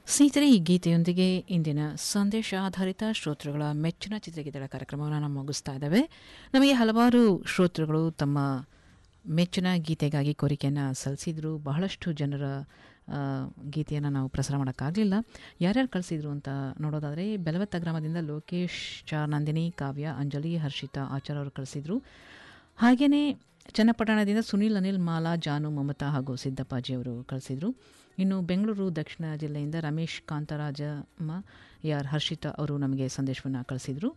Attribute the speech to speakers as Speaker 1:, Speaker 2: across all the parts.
Speaker 1: ಸ್ನೇಹಿತರೆ ಈ ಗೀತೆಯೊಂದಿಗೆ ಇಂದಿನ ಸಂದೇಶ ಆಧಾರಿತ ಶ್ರೋತೃಗಳ ಮೆಚ್ಚಿನ ಚಿತ್ರಗೀತೆಗಳ ಕಾರ್ಯಕ್ರಮವನ್ನು ನಾವು ಮುಗಿಸ್ತಾ ಇದ್ದಾವೆ ನಮಗೆ ಹಲವಾರು ಶ್ರೋತೃಗಳು ತಮ್ಮ ಮೆಚ್ಚಿನ ಗೀತೆಗಾಗಿ ಕೋರಿಕೆಯನ್ನು ಸಲ್ಲಿಸಿದ್ರು ಬಹಳಷ್ಟು ಜನರ ಆ, ಗೀತೆಯನ್ನು ನಾವು ಪ್ರಸಾರ ಮಾಡೋಕ್ಕಾಗಲಿಲ್ಲ ಯಾರ್ಯಾರು ಕಳಿಸಿದ್ರು ಅಂತ ನೋಡೋದಾದರೆ ಬೆಲವತ್ತ ಗ್ರಾಮದಿಂದ ಲೋಕೇಶ್ ಚ ನಂದಿನಿ ಕಾವ್ಯ ಅಂಜಲಿ ಹರ್ಷಿತಾ ಆಚಾರ್ ಅವರು ಕಳಿಸಿದ್ರು ಹಾಗೆಯೇ ಚನ್ನಪಟ್ಟಣದಿಂದ ಸುನೀಲ್ ಅನಿಲ್ ಮಾಲಾ ಜಾನು ಮಮತಾ ಹಾಗೂ ಸಿದ್ದಪ್ಪಾಜಿ ಅವರು ಕಳಿಸಿದರು ಇನ್ನು ಬೆಂಗಳೂರು ದಕ್ಷಿಣ ಜಿಲ್ಲೆಯಿಂದ ರಮೇಶ್ ಕಾಂತರಾಜಮ್ಮ ಯಾರ್ ಹರ್ಷಿತಾ ಅವರು ನಮಗೆ ಸಂದೇಶವನ್ನು ಕಳಿಸಿದರು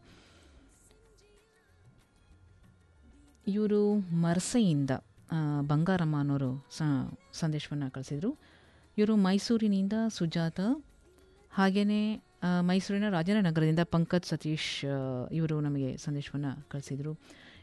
Speaker 1: ಇವರು ಮರ್ಸೆಯಿಂದ ಆ, ಬಂಗಾರಮ್ಮ ಅನ್ನೋರು ಸ ಸಂದೇಶವನ್ನು ಕಳಿಸಿದರು ಇವರು ಮೈಸೂರಿನಿಂದ ಸುಜಾತ ಹಾಗೆಯೇ ಮೈಸೂರಿನ ರಾಜೇಂದ್ರನಗರದಿಂದ ಪಂಕಜ್ ಸತೀಶ್ ಆ, ಇವರು ನಮಗೆ ಸಂದೇಶವನ್ನು ಕಳಿಸಿದರು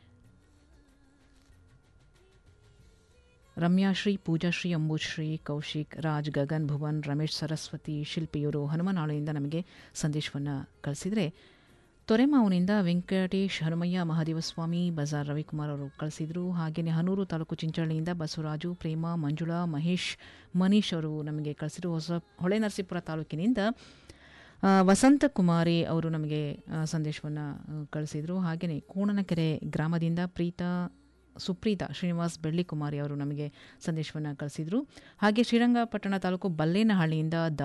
Speaker 1: ರಮ್ಯಾಶ್ರೀ ಪೂಜಾಶ್ರೀ ಅಂಬುಶ್ರೀ ಕೌಶಿಕ್ ರಾಜ್ ಗಗನ್ ಭುವನ್ ರಮೇಶ್ ಸರಸ್ವತಿ ಶಿಲ್ಪಿಯವರು ಹನುಮನಾಳೆಯಿಂದ ನಮಗೆ ಸಂದೇಶವನ್ನು ಕಳಿಸಿದರೆ ತೊರೆಮಾವಿನಿಂದ ವೆಂಕಟೇಶ್ ಹನುಮಯ್ಯ ಮಹಾದೇವಸ್ವಾಮಿ ಬಜಾರ್ ರವಿಕುಮಾರ್ ಅವರು ಕಳಿಸಿದರು ಹಾಗೆಯೇ ಹನೂರು ತಾಲೂಕು ಚಿಂಚಳ್ಳಿಯಿಂದ ಬಸವರಾಜು ಪ್ರೇಮ ಮಂಜುಳಾ ಮಹೇಶ್ ಮನೀಶ್ ಅವರು ನಮಗೆ ಕಳಿಸಿದರು ಹೊಸ ಹೊಳೆನರಸೀಪುರ ತಾಲೂಕಿನಿಂದ ಆ, ವಸಂತ ಕುಮಾರಿ ಅವರು ನಮಗೆ ಸಂದೇಶವನ್ನು ಕಳಿಸಿದರು ಹಾಗೆಯೇ ಕೋಣನಕೆರೆ ಗ್ರಾಮದಿಂದ ಪ್ರೀತಾ ಸುಪ್ರೀತಾ ಶ್ರೀನಿವಾಸ್ ಬೆಳ್ಳಿಕುಮಾರಿ ಅವರು ನಮಗೆ ಸಂದೇಶವನ್ನು ಕಳಿಸಿದರು ಹಾಗೆ ಶ್ರೀರಂಗಪಟ್ಟಣ ತಾಲೂಕು ಬಲ್ಲೇನಹಳ್ಳಿಯಿಂದ